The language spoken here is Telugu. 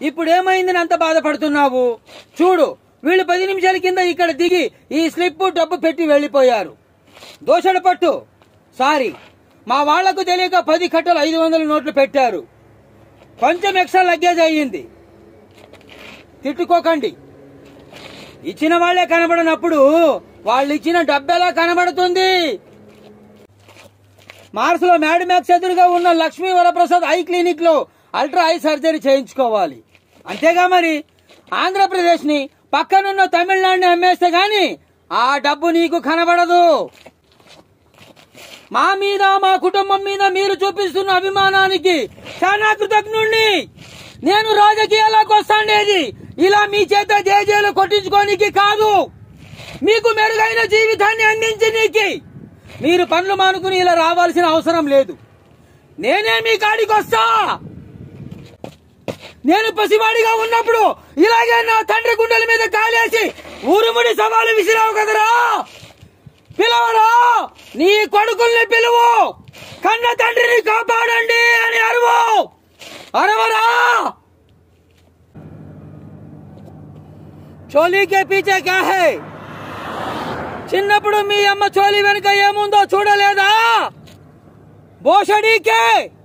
ఇప్పుడు ఏమైందని అంత బాధపడుతున్నావు చూడు వీళ్ళు పది నిమిషాల కింద ఇక్కడ దిగి ఈ స్లిప్ డబ్బు పెట్టి వెళ్లిపోయారు దోషడ పట్టు సారీ మా వాళ్లకు తెలియక పది కట్టలు ఐదు వందల నోట్లు పెట్టారు కొంచెం ఎక్స్ట్రా లగ్గేజ్ అయ్యింది తిట్టుకోకండి ఇచ్చిన వాళ్లే కనబడినప్పుడు వాళ్ళు ఇచ్చిన డబ్బు ఎలా కనబడుతుంది మార్స్ లో మ్యాడ్ మ్యాక్స్ ఎదురుగా ఉన్న లక్ష్మీ వరప్రసాద్ ఐ క్లినిక్ లో అల్ట్రా ఐ సర్జరీ చేయించుకోవాలి అంతేగా మరి ఆంధ్రప్రదేశ్ ని పక్కనున్న తమిళనాడుని అమ్మేస్తే గాని ఆ డబ్బు నీకు కనబడదు మా మీద మా కుటుంబం మీద మీరు చూపిస్తున్న అభిమానానికి చాలా కృతజ్ఞుణ్ణి నేను రాజకీయాలకు వస్తాండేది ఇలా మీ చేత జేజేలు కొట్టించుకోనికి కాదు మీకు మెరుగైన జీవితాన్ని అందించనీకి మీరు పనులు మానుకుని ఇలా రావాల్సిన అవసరం లేదు నేనే మీ కాడికి వస్తా నేను పసివాడిగా ఉన్నప్పుడు ఇలాగే నా తండ్రి గుండెల మీద కాలేసి ఊరుముడి సవాలు విసిరావు కదరా పిలవరా నీ కొడుకుల్ని పిలువు కన్న తండ్రిని కాపాడండి అని అరువు అరవరా చోలీకే పీచే క్యా హై చిన్నప్పుడు మీ అమ్మ చోలి వెనుక ఏముందో చూడలేదా బోషడీకే